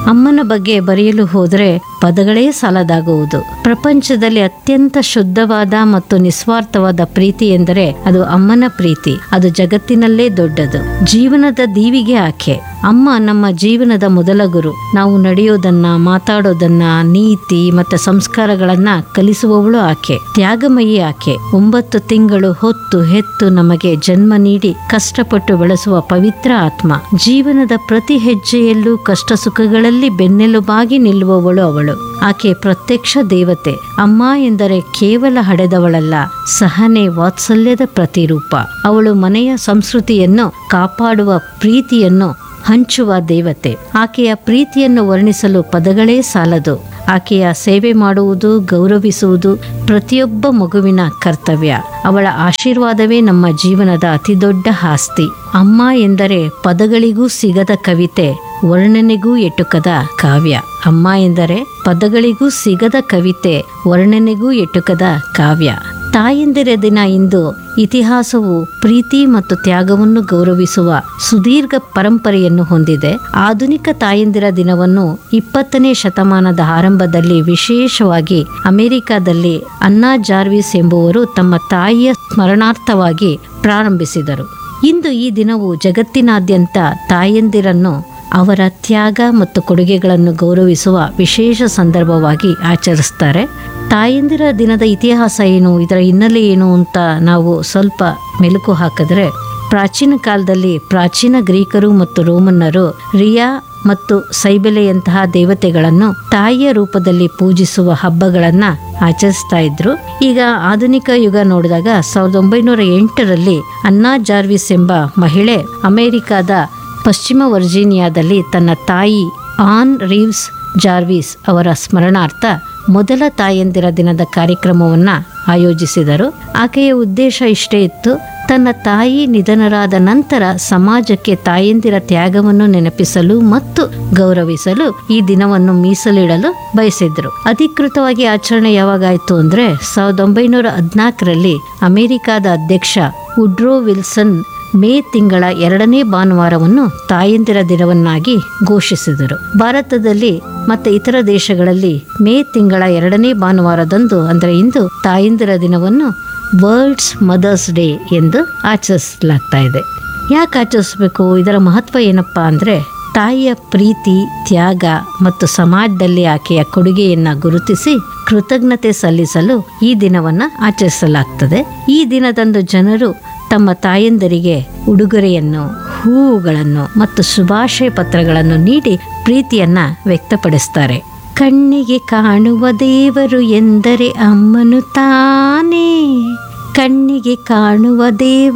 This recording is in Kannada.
ಅಮ್ಮನ ಬಗ್ಗೆ ಬರೆಯಲು ಹೋದರೆ ಪದಗಳೇ ಸಾಲದಾಗುವುದು ಪ್ರಪಂಚದಲ್ಲಿ ಅತ್ಯಂತ ಶುದ್ಧವಾದ ಮತ್ತು ನಿಸ್ವಾರ್ಥವಾದ ಪ್ರೀತಿ ಎಂದರೆ ಅದು ಅಮ್ಮನ ಪ್ರೀತಿ ಅದು ಜಗತ್ತಿನಲ್ಲೇ ದೊಡ್ಡದು ಜೀವನದ ದೀವಿಗೆ ಆಕೆ ಅಮ್ಮ ನಮ್ಮ ಜೀವನದ ಮೊದಲ ಗುರು ನಾವು ನಡೆಯೋದನ್ನ ಮಾತಾಡೋದನ್ನ ನೀತಿ ಮತ್ತು ಸಂಸ್ಕಾರಗಳನ್ನ ಕಲಿಸುವವಳು ಆಕೆ ತ್ಯಾಗಮಯಿ ಆಕೆ ಒಂಬತ್ತು ತಿಂಗಳು ಹೊತ್ತು ಹೆತ್ತು ನಮಗೆ ಜನ್ಮ ನೀಡಿ ಕಷ್ಟಪಟ್ಟು ಬೆಳೆಸುವ ಪವಿತ್ರ ಆತ್ಮ ಜೀವನದ ಪ್ರತಿ ಹೆಜ್ಜೆಯಲ್ಲೂ ಕಷ್ಟ ಸುಖಗಳಲ್ಲಿ ಬೆನ್ನೆಲುಬಾಗಿ ನಿಲ್ಲುವವಳು ಅವಳು ಆಕೆ ಪ್ರತ್ಯಕ್ಷ ದೇವತೆ ಅಮ್ಮ ಎಂದರೆ ಕೇವಲ ಹಡೆದವಳಲ್ಲ ಸಹನೆ ವಾತ್ಸಲ್ಯದ ಪ್ರತಿರೂಪ ಅವಳು ಮನೆಯ ಸಂಸ್ಕೃತಿಯನ್ನು ಕಾಪಾಡುವ ಪ್ರೀತಿಯನ್ನು ಹಂಚುವ ದೇವತೆ ಆಕೆಯ ಪ್ರೀತಿಯನ್ನು ವರ್ಣಿಸಲು ಪದಗಳೇ ಸಾಲದು ಆಕೆಯ ಸೇವೆ ಮಾಡುವುದು ಗೌರವಿಸುವುದು ಪ್ರತಿಯೊಬ್ಬ ಮಗುವಿನ ಕರ್ತವ್ಯ ಅವಳ ಆಶೀರ್ವಾದವೇ ನಮ್ಮ ಜೀವನದ ಅತಿದೊಡ್ಡ ಆಸ್ತಿ ಅಮ್ಮ ಎಂದರೆ ಪದಗಳಿಗೂ ಸಿಗದ ಕವಿತೆ ವರ್ಣನೆಗೂ ಎಟುಕದ ಕಾವ್ಯ ಅಮ್ಮ ಎಂದರೆ ಪದಗಳಿಗೂ ಸಿಗದ ಕವಿತೆ ವರ್ಣನೆಗೂ ಎಟುಕದ ಕಾವ್ಯ ತಾಯಂದಿರ ದಿನ ಇಂದು ಇತಿಹಾಸವು ಪ್ರೀತಿ ಮತ್ತು ತ್ಯಾಗವನ್ನು ಗೌರವಿಸುವ ಸುದೀರ್ಘ ಪರಂಪರೆಯನ್ನು ಹೊಂದಿದೆ ಆಧುನಿಕ ತಾಯಂದಿರ ದಿನವನ್ನು ಇಪ್ಪತ್ತನೇ ಶತಮಾನದ ಆರಂಭದಲ್ಲಿ ವಿಶೇಷವಾಗಿ ಅಮೆರಿಕದಲ್ಲಿ ಅನ್ನಾ ಜಾರ್ವಿಸ್ ಎಂಬುವರು ತಮ್ಮ ತಾಯಿಯ ಸ್ಮರಣಾರ್ಥವಾಗಿ ಪ್ರಾರಂಭಿಸಿದರು ಇಂದು ಈ ದಿನವು ಜಗತ್ತಿನಾದ್ಯಂತ ತಾಯಂದಿರನ್ನು ಅವರ ತ್ಯಾಗ ಮತ್ತು ಕೊಡುಗೆಗಳನ್ನು ಗೌರವಿಸುವ ವಿಶೇಷ ಸಂದರ್ಭವಾಗಿ ಆಚರಿಸ್ತಾರೆ ತಾಯಂದಿರ ದಿನದ ಇತಿಹಾಸ ಏನು ಇದರ ಹಿನ್ನೆಲೆ ಏನು ಅಂತ ನಾವು ಸ್ವಲ್ಪ ಮೆಲುಕು ಹಾಕಿದ್ರೆ ಪ್ರಾಚೀನ ಕಾಲದಲ್ಲಿ ಪ್ರಾಚೀನ ಗ್ರೀಕರು ಮತ್ತು ರೋಮನ್ನರು ರಿಯಾ ಮತ್ತು ಸೈಬೆಲೆಯಂತಹ ದೇವತೆಗಳನ್ನು ತಾಯಿಯ ರೂಪದಲ್ಲಿ ಪೂಜಿಸುವ ಹಬ್ಬಗಳನ್ನ ಆಚರಿಸ್ತಾ ಇದ್ರು ಈಗ ಆಧುನಿಕ ಯುಗ ನೋಡಿದಾಗ ಸಾವಿರದ ಒಂಬೈನೂರ ಎಂಟರಲ್ಲಿ ಅನ್ನಾ ಜಾರ್ವಿಸ್ ಎಂಬ ಮಹಿಳೆ ಅಮೆರಿಕಾದ ಪಶ್ಚಿಮ ವರ್ಜೀನಿಯಾದಲ್ಲಿ ತನ್ನ ತಾಯಿ ಆನ್ ರೀವ್ಸ್ ಜಾರ್ವಿಸ್ ಅವರ ಸ್ಮರಣಾರ್ಥ ಮೊದಲ ತಾಯಂದಿರ ದಿನದ ಕಾರ್ಯಕ್ರಮವನ್ನು ಆಯೋಜಿಸಿದರು ಆಕೆಯ ಉದ್ದೇಶ ಇಷ್ಟೇ ಇತ್ತು ತನ್ನ ತಾಯಿ ನಿಧನರಾದ ನಂತರ ಸಮಾಜಕ್ಕೆ ತಾಯಂದಿರ ತ್ಯಾಗವನ್ನು ನೆನಪಿಸಲು ಮತ್ತು ಗೌರವಿಸಲು ಈ ದಿನವನ್ನು ಮೀಸಲಿಡಲು ಬಯಸಿದ್ರು ಅಧಿಕೃತವಾಗಿ ಆಚರಣೆ ಯಾವಾಗಾಯ್ತು ಅಂದ್ರೆ ಸಾವಿರದ ಒಂಬೈನೂರ ಹದಿನಾಲ್ಕರಲ್ಲಿ ಅಮೆರಿಕಾದ ಅಧ್ಯಕ್ಷ ಉಡ್ರೋ ವಿಲ್ಸನ್ ಮೇ ತಿಂಗಳ ಎರಡನೇ ಭಾನುವಾರವನ್ನು ತಾಯಂದಿರ ದಿನವನ್ನಾಗಿ ಘೋಷಿಸಿದರು ಭಾರತದಲ್ಲಿ ಮತ್ತೆ ಇತರ ದೇಶಗಳಲ್ಲಿ ಮೇ ತಿಂಗಳ ಎರಡನೇ ಭಾನುವಾರದಂದು ಅಂದರೆ ಇಂದು ತಾಯಂದಿರ ದಿನವನ್ನು ವರ್ಲ್ಡ್ಸ್ ಮದರ್ಸ್ ಡೇ ಎಂದು ಆಚರಿಸಲಾಗ್ತಾ ಇದೆ ಯಾಕೆ ಆಚರಿಸಬೇಕು ಇದರ ಮಹತ್ವ ಏನಪ್ಪಾ ಅಂದರೆ ತಾಯಿಯ ಪ್ರೀತಿ ತ್ಯಾಗ ಮತ್ತು ಸಮಾಜದಲ್ಲಿ ಆಕೆಯ ಕೊಡುಗೆಯನ್ನು ಗುರುತಿಸಿ ಕೃತಜ್ಞತೆ ಸಲ್ಲಿಸಲು ಈ ದಿನವನ್ನು ಆಚರಿಸಲಾಗ್ತದೆ ಈ ದಿನದಂದು ಜನರು ತಮ್ಮ ತಾಯಂದರಿಗೆ ಉಡುಗೊರೆಯನ್ನು ಹೂವುಗಳನ್ನು ಮತ್ತು ಶುಭಾಶಯ ಪತ್ರಗಳನ್ನು ನೀಡಿ ಪ್ರೀತಿಯನ್ನ ವ್ಯಕ್ತಪಡಿಸ್ತಾರೆ ಕಣ್ಣಿಗೆ ಕಾಣುವ ದೇವರು ಎಂದರೆ ಅಮ್ಮನು ತಾನೇ ಕಣ್ಣಿಗೆ ಕಾಣುವ ದೇವ